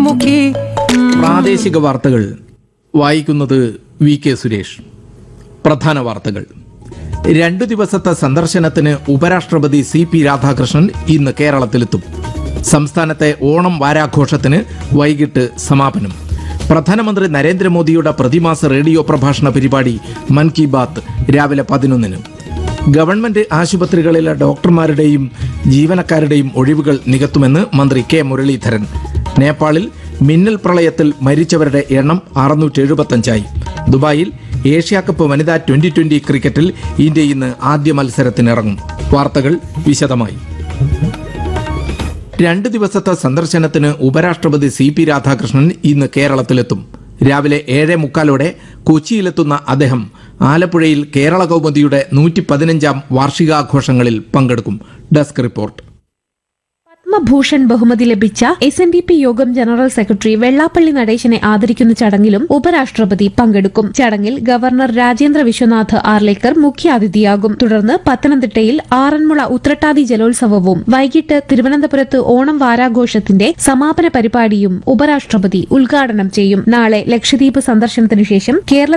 മുഖി പ്രാദേശിക വാർത്തകൾ വായിക്കുന്നത് വി കെ സുരേഷ് പ്രധാന വാർത്തകൾ രണ്ടു ദിവസത്തെ സന്ദർശനത്തിന് ഉപരാഷ്ട്രപതി സി പി രാധാകൃഷ്ണൻ ഇന്ന് കേരളത്തിലെത്തും സംസ്ഥാനത്തെ ഓണം വാരാഘോഷത്തിന് വൈകിട്ട് സമാപനം പ്രധാനമന്ത്രി നരേന്ദ്രമോദിയുടെ പ്രതിമാസ റേഡിയോ പ്രഭാഷണ പരിപാടി മൻ കി ബാത്ത് രാവിലെ പതിനൊന്നിന് ഗവൺമെന്റ് ആശുപത്രികളിലെ ഡോക്ടർമാരുടെയും ജീവനക്കാരുടെയും ഒഴിവുകൾ നികത്തുമെന്ന് മന്ത്രി കെ മുരളീധരൻ നേപ്പാളിൽ മിന്നൽ പ്രളയത്തിൽ മരിച്ചവരുടെ എണ്ണം അറുന്നൂറ്റി എഴുപത്തഞ്ചായി ദുബായിൽ ഏഷ്യാ കപ്പ് വനിതാ ട്വന്റി ട്വന്റി ക്രിക്കറ്റിൽ ഇന്ത്യ ഇന്ന് ആദ്യ മത്സരത്തിനിറങ്ങും വാർത്തകൾ വിശദമായി രണ്ട് ദിവസത്തെ സന്ദർശനത്തിന് ഉപരാഷ്ട്രപതി സി പി രാധാകൃഷ്ണൻ ഇന്ന് കേരളത്തിലെത്തും രാവിലെ ഏഴ് മുക്കാലോടെ കൊച്ചിയിലെത്തുന്ന അദ്ദേഹം ആലപ്പുഴയിൽ കേരള കൗമുദിയുടെ നൂറ്റി പതിനഞ്ചാം വാർഷികാഘോഷങ്ങളിൽ പങ്കെടുക്കും ഡെസ്ക് റിപ്പോർട്ട് പത്മഭൂഷൺ ബഹുമതി ലഭിച്ച എസ് എൻ ഡി പി യോഗം ജനറൽ സെക്രട്ടറി വെള്ളാപ്പള്ളി നടേശനെ ആദരിക്കുന്ന ചടങ്ങിലും ഉപരാഷ്ട്രപതി പങ്കെടുക്കും ചടങ്ങിൽ ഗവർണർ രാജേന്ദ്ര വിശ്വനാഥ് ആർലേക്കർ മുഖ്യാതിഥിയാകും തുടർന്ന് പത്തനംതിട്ടയിൽ ആറന്മുള ഉത്രട്ടാതി ജലോത്സവവും വൈകിട്ട് തിരുവനന്തപുരത്ത് ഓണം വാരാഘോഷത്തിന്റെ സമാപന പരിപാടിയും ഉപരാഷ്ട്രപതി ഉദ്ഘാടനം ചെയ്യും നാളെ ലക്ഷദ്വീപ് സന്ദർശനത്തിനു ശേഷം കേരള